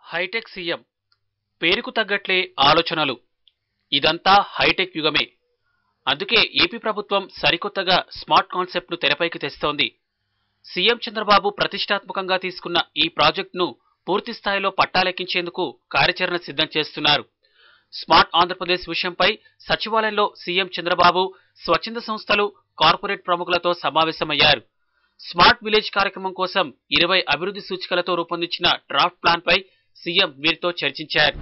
hitech CM పేరుకు తగ్గట్లే ఆలోచనలు ఇదంతా హైటెక్ యుగమే అందుకే ఏపీ ప్రభుత్వం సరికొత్తగా స్మార్ట్ కాన్సెప్ట్ను తెరపైకి తెస్తోంది సీఎం చంద్రబాబు ప్రతిష్టాత్మకంగా తీసుకున్న ఈ ప్రాజెక్టును పూర్తి స్థాయిలో పట్టాలెక్కించేందుకు కార్యాచరణ సిద్ధం చేస్తున్నారు స్మార్ట్ ఆంధ్రప్రదేశ్ విషయంపై సచివాలయంలో సీఎం చంద్రబాబు స్వచ్ఛంద సంస్థలు కార్పొరేట్ ప్రముఖులతో సమావేశమయ్యారు స్మార్ట్ విలేజ్ కార్యక్రమం కోసం ఇరవై అభివృద్ధి సూచికలతో రూపొందించిన డ్రాఫ్ట్ ప్లాన్ పై సీఎం వీరితో చర్చించారు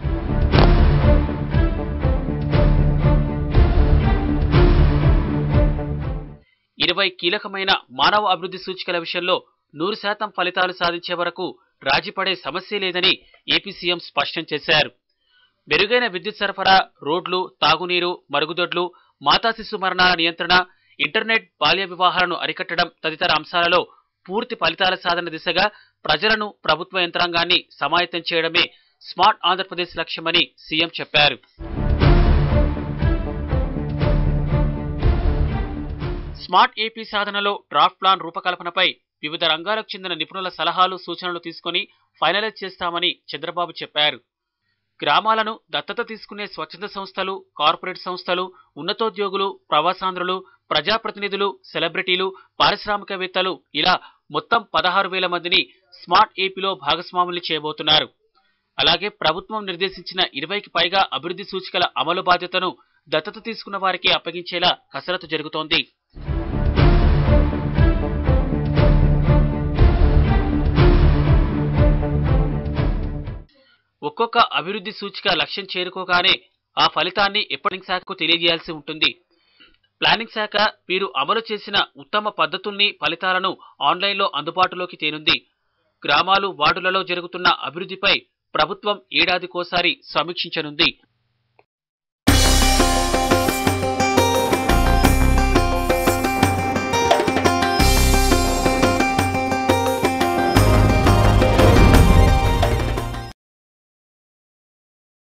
ఇరవై కీలకమైన మానవ అభివృద్ధి సూచికల విషయంలో నూరు శాతం ఫలితాలు సాధించే వరకు రాజీపడే సమస్య లేదని ఏపీ సీఎం స్పష్టం చేశారు మెరుగైన విద్యుత్ సరఫరా రోడ్లు తాగునీరు మరుగుదొడ్లు మాతా శిశు మరణాల నియంత్రణ ఇంటర్నెట్ బాల్య వివాహాలను అరికట్టడం తదితర అంశాలలో పూర్తి ఫలితాల సాధన దిశగా ప్రజలను ప్రభుత్వ యంత్రాంగాన్ని సమాయత్తం చేయడమే స్మార్ట్ ఆంధ్రప్రదేశ్ లక్ష్యమని సీఎం చెప్పారు స్మార్ట్ ఏపీ సాధనలో డ్రాఫ్ట్ ప్లాన్ రూపకల్పనపై వివిధ రంగాలకు చెందిన నిపుణుల సలహాలు సూచనలు తీసుకుని ఫైనలైజ్ చేస్తామని చంద్రబాబు చెప్పారు గ్రామాలను దత్తత తీసుకునే స్వచ్ఛంద సంస్థలు కార్పొరేట్ సంస్థలు ఉన్నతోద్యోగులు ప్రవాసాంధ్రులు ప్రజాప్రతినిధులు సెలబ్రిటీలు పారిశ్రామికవేత్తలు ఇలా మొత్తం పదహారు వేల మందిని స్మార్ట్ ఏపీలో భాగస్వాములు చేయబోతున్నారు అలాగే ప్రభుత్వం నిర్దేశించిన ఇరవైకి పైగా అభివృద్ధి సూచికల అమలు బాధ్యతను దత్తత తీసుకున్న వారికి అప్పగించేలా కసరత్తు జరుగుతోంది ఒక్కొక్క అభివృద్ధి సూచిక లక్ష్యం చేరుకోగానే ఆ ఫలితాన్ని ఎప్పటింగ్ శాఖకు తెలియజేయాల్సి ఉంటుంది ప్లానింగ్ శాఖ వీరు అమలు చేసిన ఉత్తమ పద్ధతుల్ని ఫలితాలను ఆన్లైన్లో అందుబాటులోకి తేనుంది గ్రామాలు వార్డులలో జరుగుతున్న అభివృద్ధిపై ప్రభుత్వం ఏడాదికోసారి సమీక్షించనుంది